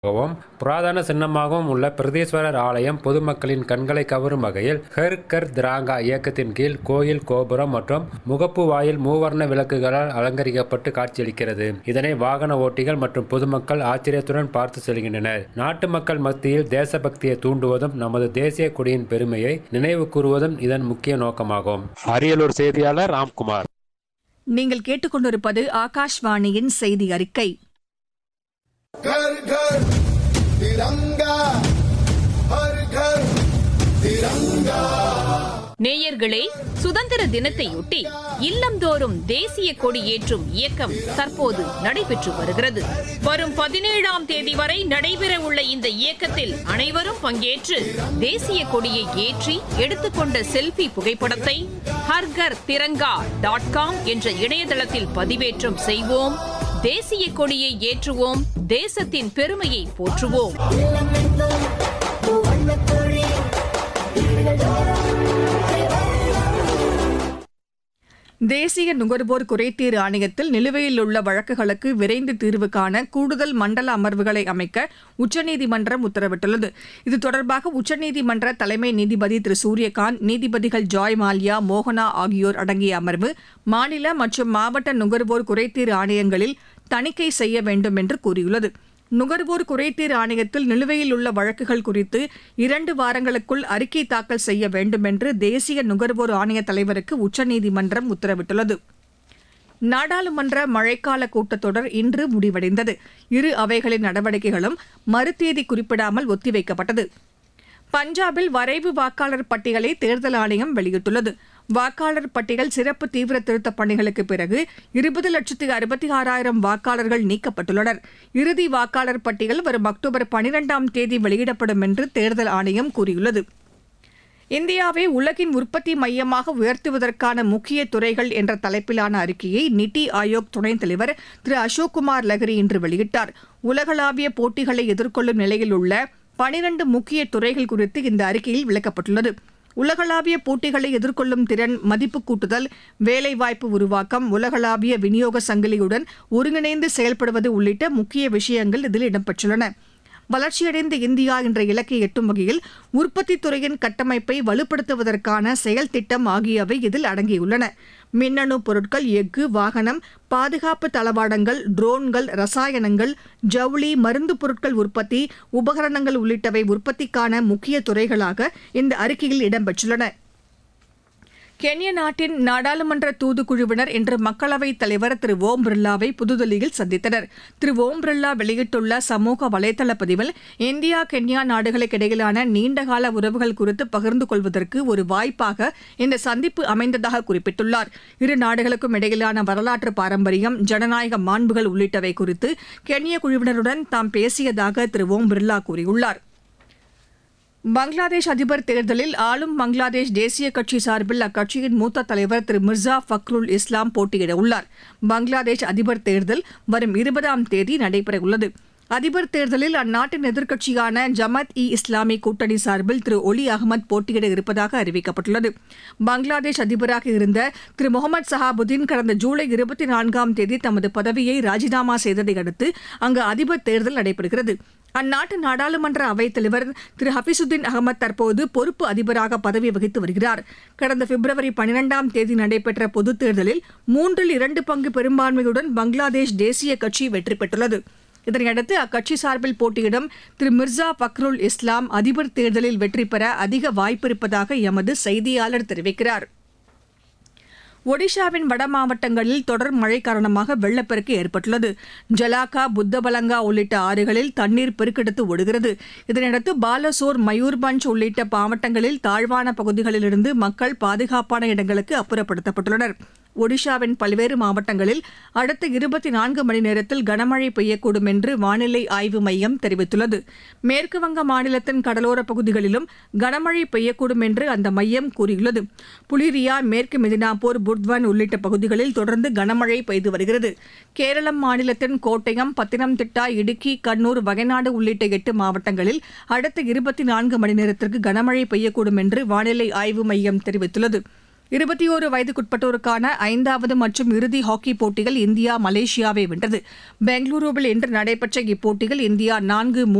கவும் புராதன சின்னமாகவும் உள்ள பிரதீஸ்வரர் ஆலயம் பொதுமக்களின் கண்களை கவரும் வகையில் ஹர் கர் திராங்கா இயக்கத்தின் கீழ் கோயில் கோபுரம் மற்றும் முகப்பு வாயில் மூவர்ண விளக்குகளால் அலங்கரிக்கப்பட்டு காட்சியளிக்கிறது இதனை வாகன ஓட்டிகள் மற்றும் பொதுமக்கள் ஆச்சரியத்துடன் பார்த்து செல்கின்றனர் நாட்டு மக்கள் மத்தியில் தேசபக்தியை தூண்டுவதும் நமது தேசிய கொடியின் பெருமையை நினைவு கூறுவதும் இதன் முக்கிய நோக்கமாகும் அரியலூர் செய்தியாளர் ராம்குமார் நீங்கள் கேட்டுக்கொண்டிருப்பது ஆகாஷ்வாணியின் செய்தி அறிக்கை घर घर तिरंगा हर घर तिरंगा நேயர்களே சுதந்திர தினத்தையொட்டி இல்லந்தோறும் தேசிய கொடி ஏற்றும் இயக்கம் தற்போது நடைபெற்று வருகிறது வரும் பதினேழாம் தேதி வரை நடைபெற உள்ள இந்த இயக்கத்தில் அனைவரும் பங்கேற்று தேசிய கொடியை ஏற்றி எடுத்துக்கொண்ட செல்ஃபி புகைப்படத்தை ஹர்கர் திரங்கா டாட் காம் என்ற இணையதளத்தில் பதிவேற்றம் செய்வோம் தேசிய கொடியை ஏற்றுவோம் தேசத்தின் பெருமையை போற்றுவோம் தேசிய நுகர்வோர் குறைதீர் ஆணையத்தில் நிலுவையில் உள்ள வழக்குகளுக்கு விரைந்து தீர்வு காண கூடுதல் மண்டல அமர்வுகளை அமைக்க உச்சநீதிமன்றம் உத்தரவிட்டுள்ளது இது தொடர்பாக உச்சநீதிமன்ற தலைமை நீதிபதி திரு சூரியகாந்த் நீதிபதிகள் ஜாய் மால்யா மோகனா ஆகியோர் அடங்கிய அமர்வு மாநில மற்றும் மாவட்ட நுகர்வோர் குறைதீர் ஆணையங்களில் தணிக்கை செய்ய வேண்டும் என்று கூறியுள்ளது நுகர்வோர் குறைதீர் ஆணையத்தில் நிலுவையில் உள்ள வழக்குகள் குறித்து இரண்டு வாரங்களுக்குள் அறிக்கை தாக்கல் செய்ய வேண்டும் என்று தேசிய நுகர்வோர் ஆணைய தலைவருக்கு உச்சநீதிமன்றம் உத்தரவிட்டுள்ளது நாடாளுமன்ற மழைக்கால கூட்டத்தொடர் இன்று முடிவடைந்தது இரு அவைகளின் நடவடிக்கைகளும் மறுதேதி குறிப்பிடாமல் ஒத்திவைக்கப்பட்டது பஞ்சாபில் வரைவு வாக்காளர் பட்டியலை தேர்தல் ஆணையம் வெளியிட்டுள்ளது வாக்காளர் பட்டியல் சிறப்பு தீவிர திருத்தப் பணிகளுக்கு பிறகு இருபது லட்சத்து அறுபத்தி ஆறாயிரம் வாக்காளர்கள் நீக்கப்பட்டுள்ளனர் இறுதி வாக்காளர் பட்டியல் வரும் அக்டோபர் பனிரெண்டாம் தேதி வெளியிடப்படும் என்று தேர்தல் ஆணையம் கூறியுள்ளது இந்தியாவை உலகின் உற்பத்தி மையமாக உயர்த்துவதற்கான முக்கிய துறைகள் என்ற தலைப்பிலான அறிக்கையை நித்தி ஆயோக் துணைத் தலைவர் திரு அசோக் குமார் லஹரி இன்று வெளியிட்டார் உலகளாவிய போட்டிகளை எதிர்கொள்ளும் நிலையில் உள்ள பனிரண்டு முக்கிய துறைகள் குறித்து இந்த அறிக்கையில் விளக்கப்பட்டுள்ளது உலகளாவிய போட்டிகளை எதிர்கொள்ளும் திறன் மதிப்பு கூட்டுதல் வேலைவாய்ப்பு உருவாக்கம் உலகளாவிய விநியோக சங்கிலியுடன் ஒருங்கிணைந்து செயல்படுவது உள்ளிட்ட முக்கிய விஷயங்கள் இதில் இடம்பெற்றுள்ளன வளர்ச்சியடைந்த இந்தியா என்ற இலக்கை எட்டும் வகையில் உற்பத்தித் துறையின் கட்டமைப்பை வலுப்படுத்துவதற்கான செயல் திட்டம் ஆகியவை இதில் அடங்கியுள்ளன மின்னணு பொருட்கள் எஃகு வாகனம் பாதுகாப்பு தளவாடங்கள் ட்ரோன்கள் ரசாயனங்கள் ஜவுளி மருந்து பொருட்கள் உற்பத்தி உபகரணங்கள் உள்ளிட்டவை உற்பத்திக்கான முக்கிய துறைகளாக இந்த அறிக்கையில் இடம்பெற்றுள்ளன கென்ய நாட்டின் நாடாளுமன்ற தூதுக்குழுவினர் இன்று மக்களவைத் தலைவர் திரு ஓம் பிர்லாவை புதுதில்லியில் சந்தித்தனர் திரு ஓம் பிர்லா வெளியிட்டுள்ள சமூக வலைதள பதிவில் இந்தியா கென்யா நாடுகளுக்கு இடையிலான நீண்டகால உறவுகள் குறித்து பகிர்ந்து கொள்வதற்கு ஒரு வாய்ப்பாக இந்த சந்திப்பு அமைந்ததாக குறிப்பிட்டுள்ளார் இரு நாடுகளுக்கும் இடையிலான வரலாற்று பாரம்பரியம் ஜனநாயக மாண்புகள் உள்ளிட்டவை குறித்து கென்ய குழுவினருடன் தாம் பேசியதாக திரு ஓம் பிர்லா கூறியுள்ளார் பங்களாதேஷ் அதிபர் தேர்தலில் ஆளும் பங்களாதேஷ் தேசிய கட்சி சார்பில் அக்கட்சியின் மூத்த தலைவர் திரு மிர்சா ஃபக்ருல் இஸ்லாம் போட்டியிட உள்ளார் பங்களாதேஷ் அதிபர் தேர்தல் வரும் இருபதாம் தேதி நடைபெறவுள்ளது அதிபர் தேர்தலில் அந்நாட்டின் எதிர்க்கட்சியான ஜமத் இ இஸ்லாமி கூட்டணி சார்பில் திரு ஒலி அகமது போட்டியிட இருப்பதாக அறிவிக்கப்பட்டுள்ளது பங்களாதேஷ் அதிபராக இருந்த திரு முகமது சஹாபுதீன் கடந்த ஜூலை இருபத்தி நான்காம் தேதி தமது பதவியை ராஜினாமா செய்ததை அடுத்து அங்கு அதிபர் தேர்தல் நடைபெறுகிறது அந்நாட்டு நாடாளுமன்ற அவைத்தலைவர் திரு ஹபீசுதீன் அகமது தற்போது பொறுப்பு அதிபராக பதவி வகித்து வருகிறார் கடந்த பிப்ரவரி பனிரெண்டாம் தேதி நடைபெற்ற பொதுத் தேர்தலில் மூன்றில் இரண்டு பங்கு பெரும்பான்மையுடன் பங்களாதேஷ் தேசிய கட்சி வெற்றி பெற்றுள்ளது இதனையடுத்து அக்கட்சி சார்பில் போட்டியிடும் திரு மிர்சா பக்ருல் இஸ்லாம் அதிபர் தேர்தலில் வெற்றி பெற அதிக வாய்ப்பிருப்பதாக எமது செய்தியாளர் தெரிவிக்கிறார் ஒடிஷாவின் வட மாவட்டங்களில் தொடர் மழை காரணமாக வெள்ளப்பெருக்கு ஏற்பட்டுள்ளது ஜலாக்கா புத்தபலங்கா உள்ளிட்ட ஆறுகளில் தண்ணீர் பெருக்கெடுத்து ஓடுகிறது இதனையடுத்து பாலசோர் மயூர்பஞ்ச் உள்ளிட்ட மாவட்டங்களில் தாழ்வான பகுதிகளிலிருந்து மக்கள் பாதுகாப்பான இடங்களுக்கு அப்புறப்படுத்தப்பட்டுள்ளனர் ஒடிஷாவின் பல்வேறு மாவட்டங்களில் அடுத்த இருபத்தி நான்கு மணி நேரத்தில் கனமழை பெய்யக்கூடும் என்று வானிலை ஆய்வு மையம் தெரிவித்துள்ளது மேற்குவங்க மாநிலத்தின் கடலோரப் பகுதிகளிலும் கனமழை பெய்யக்கூடும் என்று அந்த மையம் கூறியுள்ளது புலிரியா மேற்கு மெதினாப்பூர் புர்த்வன் உள்ளிட்ட பகுதிகளில் தொடர்ந்து கனமழை பெய்து வருகிறது கேரளம் மாநிலத்தின் கோட்டயம் பத்தினம்திட்டா இடுக்கி கண்ணூர் வயநாடு உள்ளிட்ட எட்டு மாவட்டங்களில் அடுத்த இருபத்தி நான்கு மணி நேரத்திற்கு கனமழை பெய்யக்கூடும் என்று வானிலை ஆய்வு மையம் தெரிவித்துள்ளது இருபத்தி ஓரு வயதுக்குட்பட்டோருக்கான ஐந்தாவது மற்றும் இறுதி ஹாக்கி போட்டியில் இந்தியா மலேசியாவை வென்றது பெங்களூருவில் இன்று நடைபெற்ற இப்போட்டியில் இந்தியா நான்கு